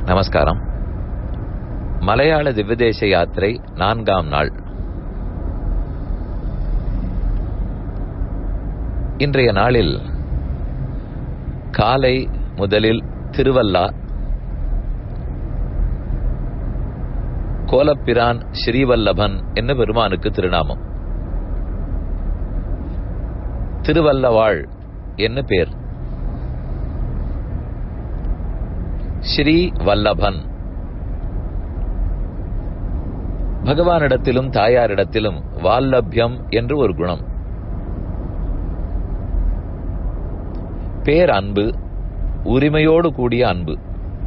நமஸ்காரம் மலையாள திவ்யதேச யாத்திரை நான்காம் நாள் இன்றைய நாளில் காலை முதலில் திருவல்லா கோலப்பிரான் ஸ்ரீவல்லபன் என்ன பெருமானுக்கு திருநாமம் திருவல்லவாள் என்ன பேர் ஸ்ரீ வல்லபன் பகவானிடத்திலும் தாயாரிடத்திலும் வால்லபியம் என்று ஒரு குணம் பேர் அன்பு உரிமையோடு கூடிய அன்பு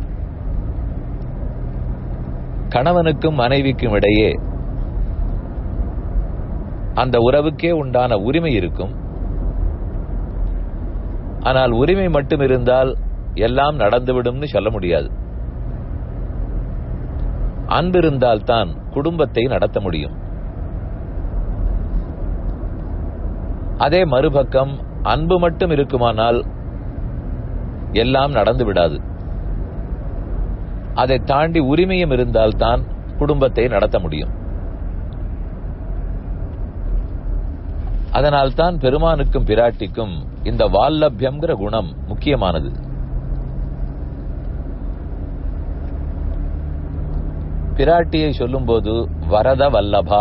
கணவனுக்கும் மனைவிக்கும் இடையே அந்த உறவுக்கே உண்டான உரிமை இருக்கும் ஆனால் உரிமை மட்டும் இருந்தால் எல்லாம் நடந்துவிடும்னு சொல்ல முடியாது அன்பு இருந்தால்தான் குடும்பத்தை நடத்த முடியும் அதே மறுபக்கம் அன்பு மட்டும் இருக்குமானால் எல்லாம் நடந்து விடாது அதை தாண்டி உரிமையும் இருந்தால்தான் குடும்பத்தை நடத்த முடியும் அதனால்தான் பெருமானுக்கும் பிராட்டிக்கும் இந்த வால்லபியம்ங்கிற குணம் முக்கியமானது பிராட்டியை சொல்லும்போது வரத வல்லபா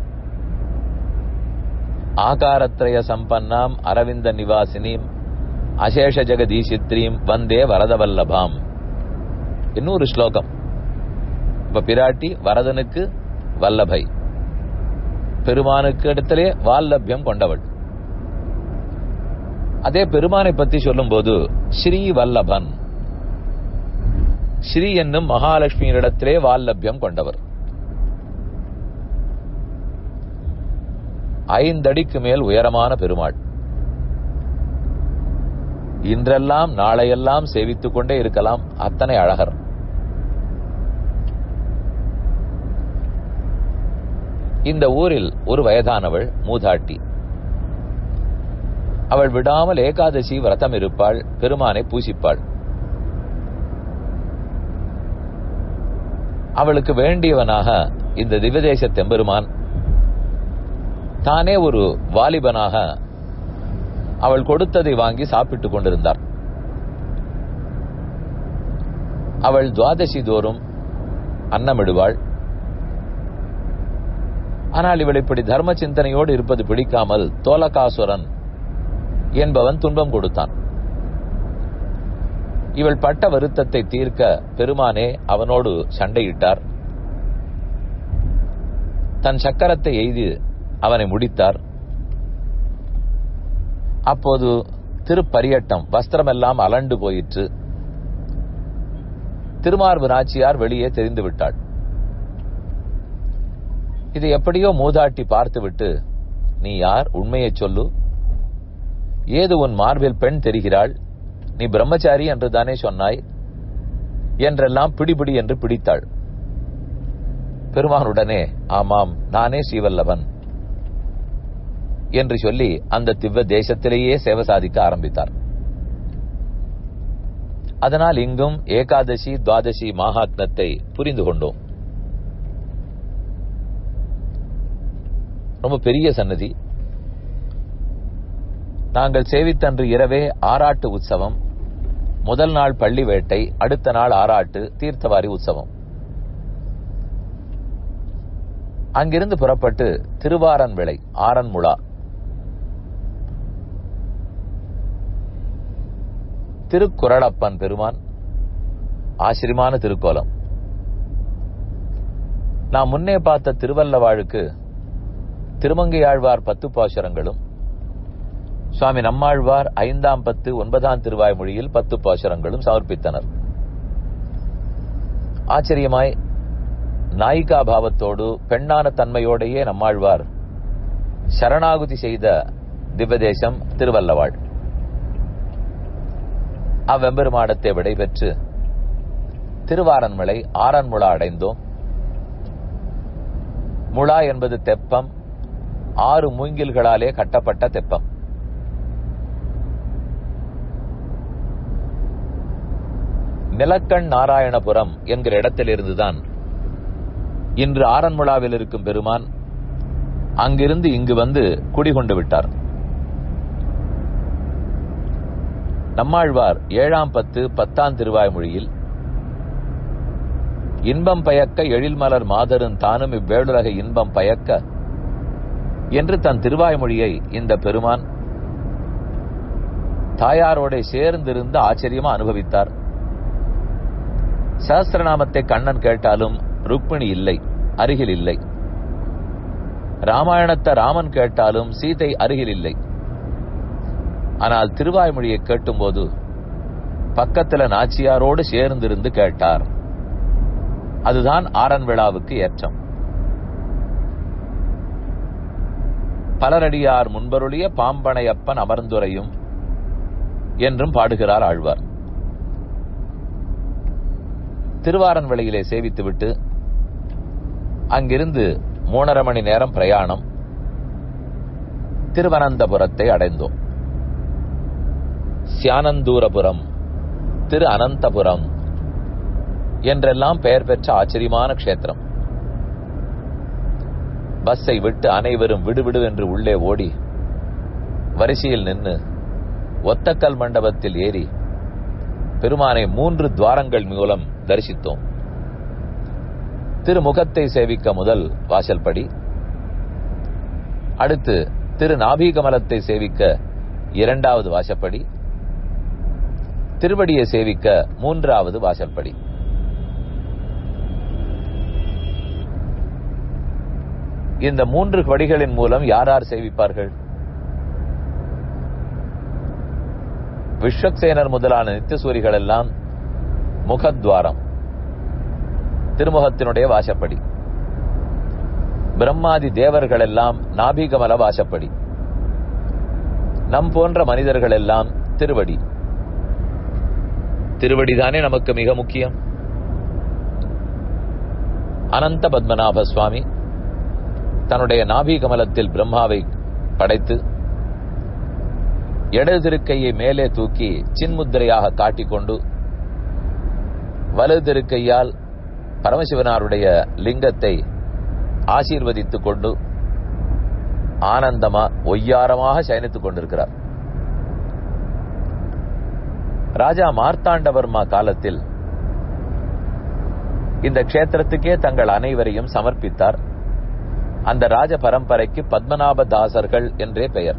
ஆகாரத்ரய சம்பன்னாம் அரவிந்த நிவாசினீம் அசேஷ ஜெகதீசித்ரீம் வந்தே வரத வல்லபாம் இன்னொரு ஸ்லோகம் இப்ப பிராட்டி வரதனுக்கு வல்லபை பெருமானுக்கு இடத்திலே வால்லபியம் கொண்டவள் அதே பெருமானை பத்தி சொல்லும்போது ஸ்ரீ வல்லபன் ஸ்ரீ என்னும் மகாலட்சுமியினிடத்திலே வால்லபியம் கொண்டவர் ஐந்தடிக்கு மேல் உயரமான பெருமாள் இன்றெல்லாம் நாளையெல்லாம் சேவித்துக் கொண்டே இருக்கலாம் அத்தனை அழகர் இந்த ஊரில் ஒரு வயதானவள் மூதாட்டி அவள் விடாமல் ஏகாதசி விரதம் இருப்பாள் பெருமானை பூசிப்பாள் அவளுக்கு வேண்டியவனாக இந்த திவ்யதேச தெம்பெருமான் தானே ஒரு வாலிபனாக அவள் கொடுத்ததை வாங்கி சாப்பிட்டுக் கொண்டிருந்தார் அவள் துவாதசி தோறும் அன்னமிடுவாள் ஆனால் இவள் இப்படி தர்ம சிந்தனையோடு இருப்பது பிடிக்காமல் தோலகாசுரன் என்பவன் துன்பம் கொடுத்தான் இவள் பட்ட வருத்தத்தை தீர்க்க பெருமானே அவனோடு சண்டையிட்டார் தன் சக்கரத்தை எய்து அவனை முடித்தார் அப்போது திருப்பரியட்டம் வஸ்திரமெல்லாம் அலண்டு போயிற்று திருமார்பு நாச்சியார் வெளியே தெரிந்து விட்டாள் இது எப்படியோ மூதாட்டி பார்த்துவிட்டு நீ யார் உண்மையை சொல்லு ஏது உன் மார்பில் பெண் தெரிகிறாள் நீ பிரம்மச்சாரி என்று தானே சொன்னாய் என்றெல்லாம் பிடிபிடி என்று பிடித்தாள் பெருமானுடனே ஆமாம் நானே ஸ்ரீவல்லவன் என்று சொல்லி அந்த திவ்வ தேசத்திலேயே சேவை சாதிக்க ஆரம்பித்தார் அதனால் இங்கும் ஏகாதசி துவாதசி மகாத்மத்தை புரிந்து கொண்டோம் ரொம்ப பெரிய சன்னதி நாங்கள் சேவித்தன்று இரவே ஆராட்டு உற்சவம் முதல் நாள் பள்ளி வேட்டை அடுத்த நாள் ஆராட்டு தீர்த்தவாரி உற்சவம் அங்கிருந்து புறப்பட்டு திருவாரன் விளை ஆரன்முழா திருக்குறளப்பன் பெருமான் ஆச்சரியமான திருக்கோலம் நாம் முன்னே பார்த்த திருவல்லவாழுக்கு திருமங்கையாழ்வார் பத்து பாசுரங்களும் சுவாமி நம்மாழ்வார் ஐந்தாம் பத்து ஒன்பதாம் திருவாய் மொழியில் பத்து பாசுரங்களும் சமர்ப்பித்தனர் ஆச்சரியமாய் நாயிகா பாவத்தோடு பெண்ணான தன்மையோடையே நம்மாழ்வார் சரணாகுதி செய்த திவ்வதேசம் திருவல்லவாள் அவ்வெம்பெருமாடத்தை விடைபெற்று திருவாரன்மலை ஆரன்முளா அடைந்தோம் முழா என்பது தெப்பம் ஆறு மூங்கில்களாலே கட்டப்பட்ட தெப்பம் நிலக்கண் நாராயணபுரம் என்கிற இடத்திலிருந்துதான் இன்று ஆரன்முளாவில் இருக்கும் பெருமான் அங்கிருந்து இங்கு வந்து குடிகொண்டு விட்டார் நம்மாழ்வார் ஏழாம் பத்து பத்தாம் திருவாய்மொழியில் இன்பம் பயக்க எழில்மலர் மாதரும் தானும் இவ்வேளுலக இன்பம் பயக்க என்று தன் திருவாய்மொழியை இந்த பெருமான் தாயாரோட சேர்ந்திருந்து ஆச்சரியமா அனுபவித்தார் சஹசிரநாமத்தை கண்ணன் கேட்டாலும் ருக்மிணி இல்லை அருகில் இல்லை ராமாயணத்தை ராமன் கேட்டாலும் சீதை அருகில் இல்லை ஆனால் திருவாய்மொழியை கேட்டும்போது பக்கத்துல நாச்சியாரோடு சேர்ந்திருந்து கேட்டார் அதுதான் ஆரன் விழாவுக்கு ஏற்றம் பலரடியார் முன்பருளிய பாம்பனையப்பன் அமர்ந்துரையும் என்றும் பாடுகிறார் ஆழ்வார் திருவாரன் விலையிலே சேவித்துவிட்டு அங்கிருந்து மூணரை மணி நேரம் பிரயாணம் திருவனந்தபுரத்தை அடைந்தோம் சியானந்தூரபுரம் திரு அனந்தபுரம் என்றெல்லாம் பெயர் பெற்ற ஆச்சரியமான க்ஷேத்திரம் பஸ்ஸை விட்டு அனைவரும் விடுவிடு என்று உள்ளே ஓடி வரிசையில் நின்று ஒத்தக்கல் மண்டபத்தில் ஏறி பெருமானை மூன்று துவாரங்கள் மூலம் தரிசித்தோம் திருமுகத்தை சேவிக்க முதல் வாசல்படி அடுத்து திரு நாபிகமலத்தை சேவிக்க இரண்டாவது வாசப்படி திருவடியை சேவிக்க மூன்றாவது வாசல்படி இந்த மூன்று படிகளின் மூலம் யார் யார் சேவிப்பார்கள் விஸ்வக்சேனர் முதலான நித்தியசூரிகள் எல்லாம் முகத்வாரம் திருமுகத்தினுடைய வாசப்படி பிரம்மாதி தேவர்கள் எல்லாம் நாபிகமல வாசப்படி நம் போன்ற மனிதர்கள் எல்லாம் திருவடி திருவடிதானே நமக்கு மிக முக்கியம் அனந்த பத்மநாப சுவாமி தன்னுடைய நாபிகமலத்தில் பிரம்மாவை படைத்து இடது திருக்கையை மேலே தூக்கி சின்முத்திரையாக காட்டிக்கொண்டு வலது திருக்கையால் பரமசிவனாருடைய லிங்கத்தை ஆசீர்வதித்துக் கொண்டு ஆனந்தமா ஒய்யாரமாக சயனித்துக் கொண்டிருக்கிறார் ராஜா மார்த்தாண்டவர்மா காலத்தில் இந்த க்ஷேத்திரத்துக்கே தங்கள் அனைவரையும் சமர்ப்பித்தார் அந்த ராஜ பரம்பரைக்கு பத்மநாப தாசர்கள் என்றே பெயர்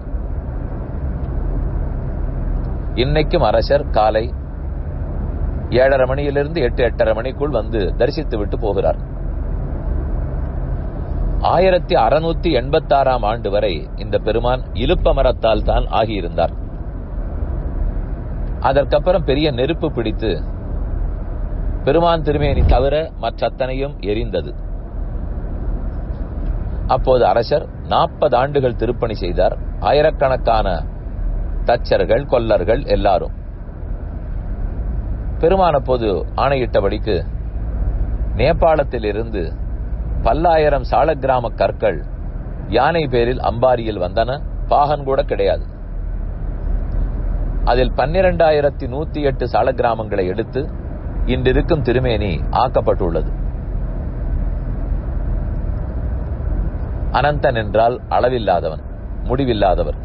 இன்னைக்கும் அரசர் காலை ஏழரை மணியிலிருந்து எட்டு எட்டரை மணிக்குள் வந்து தரிசித்து விட்டு போகிறார் ஆயிரத்தி அறுநூத்தி எண்பத்தி ஆறாம் ஆண்டு வரை இந்த பெருமான் இலுப்ப மரத்தால் தான் ஆகியிருந்தார் அதற்கப்புறம் பெரிய நெருப்பு பிடித்து பெருமான் திருமேனி தவிர மற்றத்தனையும் எரிந்தது அப்போது அரசர் நாற்பது ஆண்டுகள் திருப்பணி செய்தார் ஆயிரக்கணக்கான தச்சர்கள் கொல்லர்கள் எல்லாரும் பெருமான போது ஆணையிட்டபடிக்கு நேபாளத்தில் இருந்து பல்லாயிரம் சாலக்கிராம கற்கள் யானை பேரில் அம்பாரியில் வந்தன பாகன் கூட கிடையாது அதில் பன்னிரண்டாயிரத்தி நூத்தி எட்டு சாலக்கிராமங்களை எடுத்து இன்றிருக்கும் திருமேனி ஆக்கப்பட்டுள்ளது அனந்தன் என்றால் அளவில்லாதவன் முடிவில்லாதவர்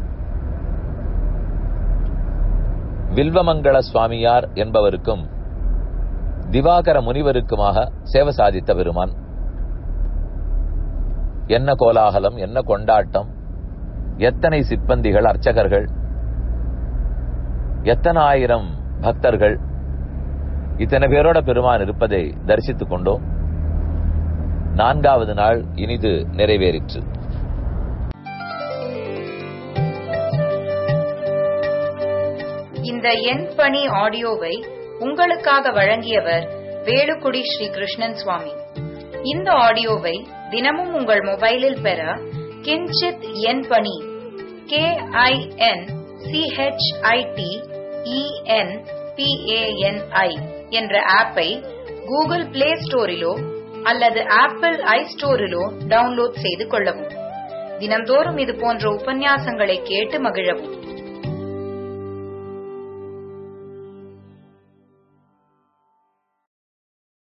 வில்வமங்கள சுவாமியார் என்பவருக்கும் திவாகர முனிவருக்குமாக சேவை சாதித்த பெருமான் என்ன கோலாகலம் என்ன கொண்டாட்டம் எத்தனை சிப்பந்திகள் அர்ச்சகர்கள் எத்தனை ஆயிரம் பக்தர்கள் இத்தனை பேரோட பெருமான் இருப்பதை தரிசித்துக் கொண்டோம் நான்காவது நாள் இனிது நிறைவேறிற்று இந்த எண் பணி ஆடியோவை உங்களுக்காக வழங்கியவர் வேலுக்குடி ஸ்ரீ கிருஷ்ணன் சுவாமி இந்த ஆடியோவை தினமும் உங்கள் மொபைலில் பெற கிஞ்சித் எண் பணி கே ஐ என் சிஹெச்ஐடி இஎன் பிஏஎன்ஐ என்ற ஆப்பை கூகுள் பிளே ஸ்டோரிலோ அல்லது ஆப்பிள் ஐ ஸ்டோரிலோ டவுன்லோட் செய்து கொள்ளவும் தினந்தோறும் இது போன்ற உபன்யாசங்களை கேட்டு மகிழவும்